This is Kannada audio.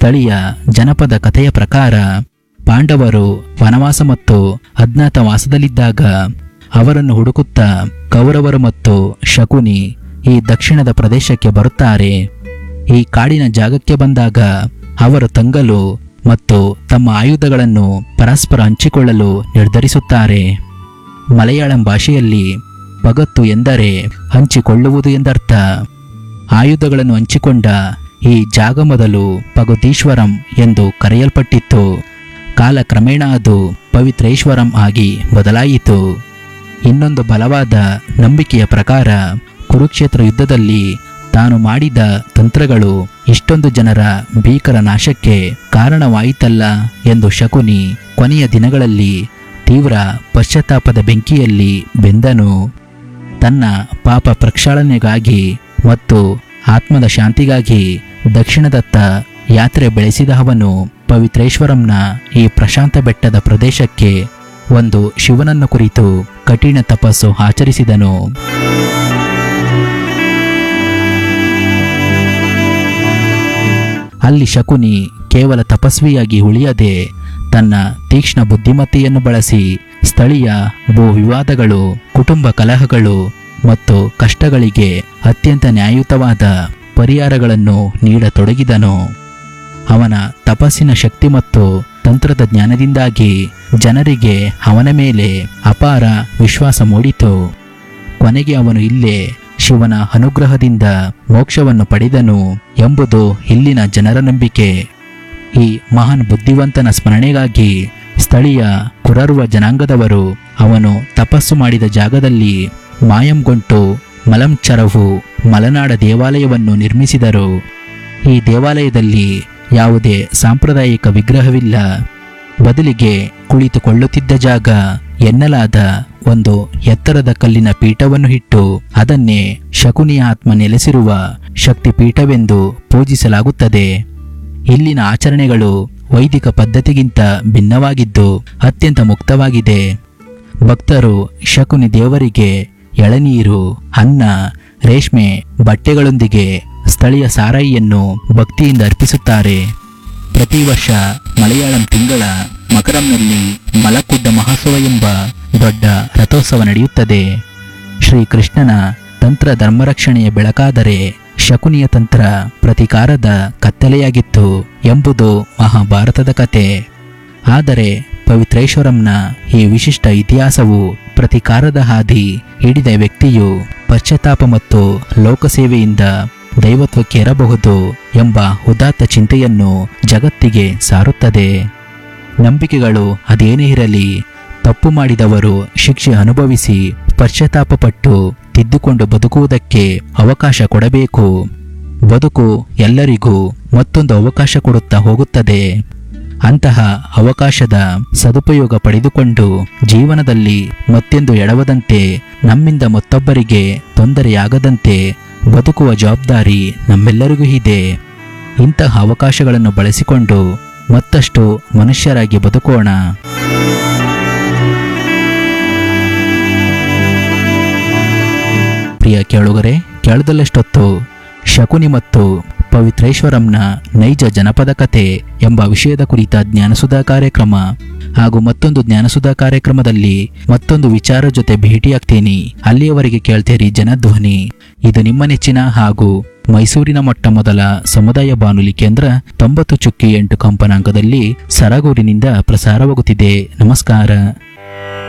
ಸ್ಥಳೀಯ ಜನಪದ ಕಥೆಯ ಪ್ರಕಾರ ಪಾಂಡವರು ವನವಾಸ ಮತ್ತು ಅಜ್ಞಾತವಾಸದಲ್ಲಿದ್ದಾಗ ಅವರನ್ನು ಹುಡುಕುತ್ತಾ ಕೌರವರು ಮತ್ತು ಶಕುನಿ ಈ ದಕ್ಷಿಣದ ಪ್ರದೇಶಕ್ಕೆ ಬರುತ್ತಾರೆ ಈ ಕಾಡಿನ ಜಾಗಕ್ಕೆ ಬಂದಾಗ ಅವರು ತಂಗಲು ಮತ್ತು ತಮ್ಮ ಆಯುಧಗಳನ್ನು ಪರಸ್ಪರ ಹಂಚಿಕೊಳ್ಳಲು ನಿರ್ಧರಿಸುತ್ತಾರೆ ಮಲಯಾಳಂ ಭಾಷೆಯಲ್ಲಿ ಪಗತ್ತು ಎಂದರೆ ಹಂಚಿಕೊಳ್ಳುವುದು ಎಂದರ್ಥ ಆಯುಧಗಳನ್ನು ಹಂಚಿಕೊಂಡ ಈ ಜಾಗ ಮೊದಲು ಪಗುದೀಶ್ವರಂ ಎಂದು ಕರೆಯಲ್ಪಟ್ಟಿತ್ತು ಕಾಲಕ್ರಮೇಣ ಅದು ಪವಿತ್ರೇಶ್ವರಂ ಆಗಿ ಬದಲಾಯಿತು ಇನ್ನೊಂದು ಬಲವಾದ ನಂಬಿಕೆಯ ಪ್ರಕಾರ ಕುರುಕ್ಷೇತ್ರ ಯುದ್ಧದಲ್ಲಿ ತಾನು ಮಾಡಿದ ತಂತ್ರಗಳು ಇಷ್ಟೊಂದು ಜನರ ಭೀಕರ ನಾಶಕ್ಕೆ ಕಾರಣವಾಯಿತಲ್ಲ ಎಂದು ಶಕುನಿ ಕೊನೆಯ ದಿನಗಳಲ್ಲಿ ತೀವ್ರ ಪಶ್ಚಾತ್ತಾಪದ ಬೆಂಕಿಯಲ್ಲಿ ಬೆಂದನು ತನ್ನ ಪಾಪ ಪ್ರಕ್ಷಾಳನೆಗಾಗಿ ಮತ್ತು ಆತ್ಮದ ಶಾಂತಿಗಾಗಿ ದಕ್ಷಿಣದತ್ತ ಯಾತ್ರೆ ಬೆಳೆಸಿದ ಅವನು ಪವಿತ್ರೇಶ್ವರಂನ ಈ ಪ್ರಶಾಂತ ಬೆಟ್ಟದ ಪ್ರದೇಶಕ್ಕೆ ಒಂದು ಶಿವನನ್ನು ಕುರಿತು ಕಠಿಣ ತಪಸ್ಸು ಆಚರಿಸಿದನು ಅಲ್ಲಿ ಶಕುನಿ ಕೇವಲ ತಪಸ್ವಿಯಾಗಿ ಉಳಿಯದೆ ತನ್ನ ತೀಕ್ಷ್ಣ ಬುದ್ಧಿಮತ್ತೆಯನ್ನು ಬಳಸಿ ಸ್ಥಳೀಯ ಭೂ ವಿವಾದಗಳು ಕುಟುಂಬ ಕಲಹಗಳು ಮತ್ತು ಕಷ್ಟಗಳಿಗೆ ಅತ್ಯಂತ ನ್ಯಾಯಯುತವಾದ ಪರಿಹಾರಗಳನ್ನು ನೀಡತೊಡಗಿದನು ಅವನ ತಪಸ್ಸಿನ ಶಕ್ತಿ ಮತ್ತು ತಂತ್ರದ ಜ್ಞಾನದಿಂದಾಗಿ ಜನರಿಗೆ ಅವನ ಮೇಲೆ ಅಪಾರ ವಿಶ್ವಾಸ ಮೂಡಿತು ಕೊನೆಗೆ ಅವನು ಇಲ್ಲೇ ಶಿವನ ಅನುಗ್ರಹದಿಂದ ಮೋಕ್ಷವನ್ನು ಪಡೆದನು ಎಂಬುದು ಇಲ್ಲಿನ ಜನರ ನಂಬಿಕೆ ಈ ಮಹಾನ್ ಬುದ್ಧಿವಂತನ ಸ್ಮರಣೆಗಾಗಿ ಸ್ಥಳೀಯ ಕುರರುವ ಜನಾಂಗದವರು ಅವನು ತಪಸ್ಸು ಮಾಡಿದ ಜಾಗದಲ್ಲಿ ಮಾಯಂಗೊಂಟು ಮಲಂಚರವು ಮಲೆನಾಡ ದೇವಾಲಯವನ್ನು ನಿರ್ಮಿಸಿದರು ಈ ದೇವಾಲಯದಲ್ಲಿ ಯಾವುದೇ ಸಾಂಪ್ರದಾಯಿಕ ವಿಗ್ರಹವಿಲ್ಲ ಬದಲಿಗೆ ಕುಳಿತುಕೊಳ್ಳುತ್ತಿದ್ದ ಜಾಗ ಎನ್ನಲಾದ ಒಂದು ಎತ್ತರದ ಕಲ್ಲಿನ ಪೀಠವನ್ನು ಇಟ್ಟು ಅದನ್ನೇ ಶಕುನಿಯ ಆತ್ಮ ನೆಲೆಸಿರುವ ಶಕ್ತಿ ಪೀಠವೆಂದು ಪೂಜಿಸಲಾಗುತ್ತದೆ ಇಲ್ಲಿನ ಆಚರಣೆಗಳು ವೈದಿಕ ಪದ್ಧತಿಗಿಂತ ಭಿನ್ನವಾಗಿದ್ದು ಅತ್ಯಂತ ಮುಕ್ತವಾಗಿದೆ ಭಕ್ತರು ಶಕುನಿ ದೇವರಿಗೆ ಎಳನೀರು ಅನ್ನ ರೇಷ್ಮೆ ಬಟ್ಟೆಗಳೊಂದಿಗೆ ಸ್ಥಳೀಯ ಸಾರಾಯಿಯನ್ನು ಭಕ್ತಿಯಿಂದ ಅರ್ಪಿಸುತ್ತಾರೆ ಪ್ರತಿ ವರ್ಷ ಮಲಯಾಳಂ ತಿಂಗಳ ಮಕರಂನಲ್ಲಿ ಮಲಕುಡ್ಡ ಮಹೋತ್ಸವ ಎಂಬ ದೊಡ್ಡ ರಥೋತ್ಸವ ನಡೆಯುತ್ತದೆ ಶ್ರೀಕೃಷ್ಣನ ತಂತ್ರ ಧರ್ಮರಕ್ಷಣೆಯ ಬೆಳಕಾದರೆ ಶಕುನಿಯ ತಂತ್ರ ಪ್ರತಿಕಾರದ ಕತ್ತಲೆಯಾಗಿತ್ತು ಎಂಬುದು ಮಹಾಭಾರತದ ಕತೆ ಆದರೆ ಪವಿತ್ರೇಶ್ವರಂನ ಈ ವಿಶಿಷ್ಟ ಇತಿಹಾಸವು ಪ್ರತಿಕಾರದ ಹಾದಿ ಹಿಡಿದ ವ್ಯಕ್ತಿಯು ಪಶ್ಚಾತ್ತಾಪ ಮತ್ತು ಲೋಕಸೇವೆಯಿಂದ ದೈವತ್ವಕ್ಕೆ ಇರಬಹುದು ಎಂಬ ಉದಾತ್ತ ಚಿಂತೆಯನ್ನು ಜಗತ್ತಿಗೆ ಸಾರುತ್ತದೆ ನಂಬಿಕೆಗಳು ಅದೇನೇ ಇರಲಿ ತಪ್ಪು ಮಾಡಿದವರು ಶಿಕ್ಷೆ ಅನುಭವಿಸಿ ಪಶ್ಚಾತ್ತಾಪಪಟ್ಟು ತಿದ್ದುಕೊಂಡು ಬದುಕುವುದಕ್ಕೆ ಅವಕಾಶ ಕೊಡಬೇಕು ಬದುಕು ಎಲ್ಲರಿಗೂ ಮತ್ತೊಂದು ಅವಕಾಶ ಕೊಡುತ್ತಾ ಹೋಗುತ್ತದೆ ಅಂತಹ ಅವಕಾಶದ ಸದುಪಯೋಗ ಪಡೆದುಕೊಂಡು ಜೀವನದಲ್ಲಿ ಮತ್ತೆಂದು ಎಡವದಂತೆ ನಮ್ಮಿಂದ ಮತ್ತೊಬ್ಬರಿಗೆ ತೊಂದರೆಯಾಗದಂತೆ ಬದುಕುವ ಜವಾಬ್ದಾರಿ ನಮ್ಮೆಲ್ಲರಿಗೂ ಇದೆ ಇಂತಹ ಅವಕಾಶಗಳನ್ನು ಬಳಸಿಕೊಂಡು ಮತ್ತಷ್ಟು ಮನುಷ್ಯರಾಗಿ ಬದುಕೋಣ ಪ್ರಿಯ ಕೇಳುಗರೆ ಕೇಳದಲ್ಲಷ್ಟೊತ್ತು ಶಕುನಿ ಮತ್ತು ಪವಿತ್ರೇಶ್ವರಂನ ನೈಜ ಜನಪದ ಕತೆ ಎಂಬ ವಿಷಯದ ಕುರಿತ ಜ್ಞಾನಸುಧಾ ಕಾರ್ಯಕ್ರಮ ಹಾಗೂ ಮತ್ತೊಂದು ಜ್ಞಾನಸುಧಾ ಕಾರ್ಯಕ್ರಮದಲ್ಲಿ ಮತ್ತೊಂದು ವಿಚಾರ ಜೊತೆ ಭೇಟಿಯಾಗ್ತೀನಿ ಅಲ್ಲಿಯವರೆಗೆ ಕೇಳ್ತೀರಿ ಜನಧ್ವನಿ ಇದು ನಿಮ್ಮ ನೆಚ್ಚಿನ ಹಾಗೂ ಮೈಸೂರಿನ ಮೊಟ್ಟ ಮೊದಲ ಸಮುದಾಯ ಬಾನುಲಿ ಕೇಂದ್ರ ತೊಂಬತ್ತು ಚುಕ್ಕಿ ಎಂಟು ಕಂಪನಾಂಕದಲ್ಲಿ ಸರಗೂರಿನಿಂದ ಪ್ರಸಾರವಾಗುತ್ತಿದೆ ನಮಸ್ಕಾರ